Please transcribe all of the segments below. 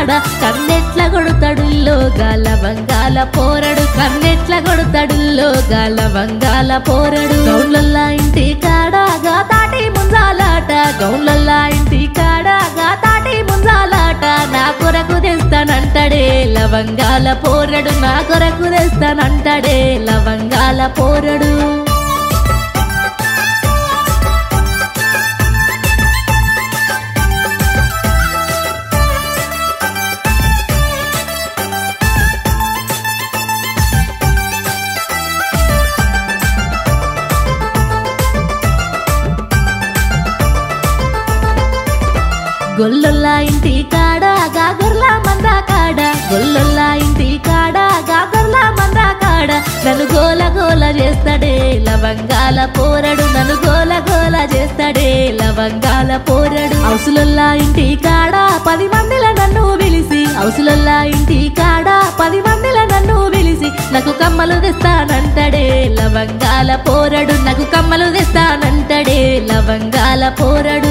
కాడ కన్నెట్ల కొడుతడుల్లో గాల వంగాల పోరడు కన్నెట్ల కొడుతడుల్లో గాల వంగాల పోరడు గౌన్లల్లా ఇంటి కాడగా తాటి ముంజాలాట గౌన్లల్లా ఇంటి కాడగా తాటి ముంజాలాట నా కొరకు తెస్తానంటడే లవంగాల పోరడు నా కొరకు తెస్తానంటడే లవంగాల పోరడు గొల్లొల్లా ఇంటి కాడ గాగర్ల మంద కాడ గొల్లొల్లా ఇంటి కాడ గాగర్ల మంద కాడ నన్ను గోల గోల చేస్తాడే లవంగాల పోరడు నన్ను గోల గోల చేస్తాడే లవంగాల పోరడు హౌసులొల్లా ఇంటి కాడ పది మందిల నన్ను పిలిచి హౌసులొల్లా ఇంటి కాడ పది మందిల నన్ను పిలిచి నాకు కమ్మలు తెస్తానంటడే లవంగాల పోరడు నాకు కమ్మలు తెస్తానంటడే లవంగాల పోరడు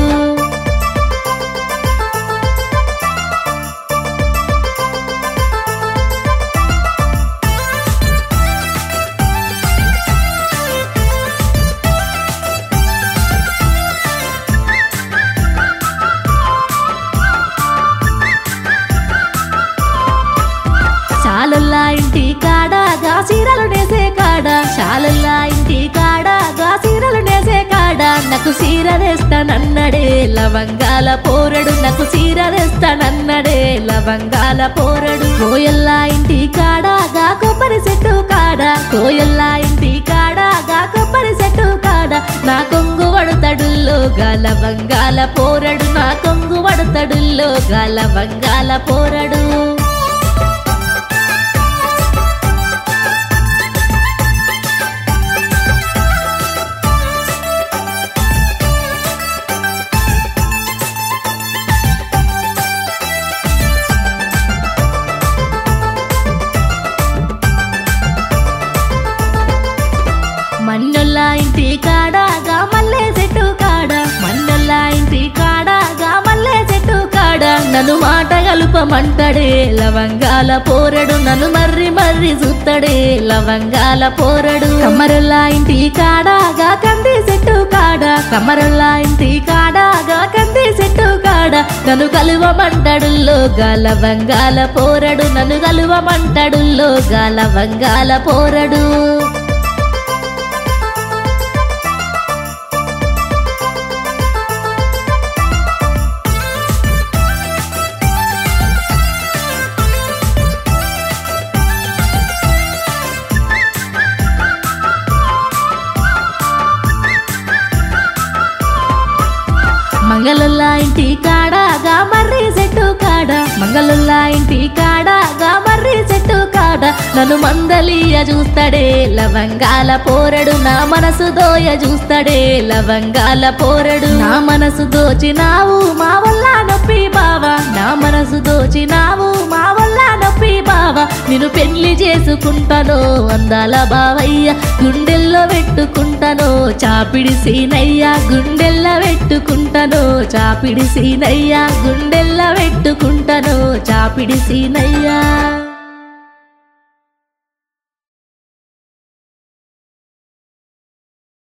శాలల్లా ఇంటి కాడ గా చీరలు నేసే కాడ శాలల్లా ఇంటి కాడ గా చీరలు నేసే కాడ నాకు చీర తెస్తానన్నడే లవంగాల పోరడు నాకు చీర తెస్తానన్నడే లవంగాల పోరడు కోయల్లా ఇంటి కాడ గా కొబ్బరి చెట్టు కాడ కోయల్లా ఇంటి కాడ గా కొబ్బరి చెట్టు కాడ నా కొంగు వడతడుల్లో గాల వంగాల పోరడు నా కొంగు వడతడుల్లో గాల వంగాల పోరడు మన్నొల్లా ఇంటి కాడగా మల్లె చెట్టు కాడ మన్నొల్లా ఇంటి కాడగా మల్లె చెట్టు కాడ నన్ను మాట కలుపమంటడే లవంగాల పోరడు నన్ను మర్రి మర్రి చూత్తడే లవంగాల పోరడు కమ్మరొల్లా ఇంటి కాడగా కంది చెట్టు కాడ కమ్మరొల్లా ఇంటి కాడగా కంది చెట్టు కాడ నన్ను కలువమంటడుల్లో గాల వంగాల పోరడు నన్ను కలువమంటడుల్లో గాల వంగాల పోరడు మంగళల్లా ఇంటి కాడగా మర్రి చెట్టు కాడ మంగళల్లా ఇంటి కాడగా మర్రి చెట్టు కాడ నన్ను మందలియ చూస్తాడే లవంగాల పోరడు నా మనసు దోయ చూస్తాడే లవంగాల పోరడు నా మనసు దోచినావు మా వల్ల నొప్పి బావా నా మనసు దోచినావు మా వల్ల నొప్పి బావా నేను పెళ్లి చేసుకుంటాను అందాల బావయ్య గుండెల్లో పెట్టుకుంటాను చాపిడి సీనయ్య గుండెల్లో పెట్టుకుంటాను చాపిడి సీనయ్య గుండెల్లో పెట్టుకుంటాను చాపిడి సీనయ్య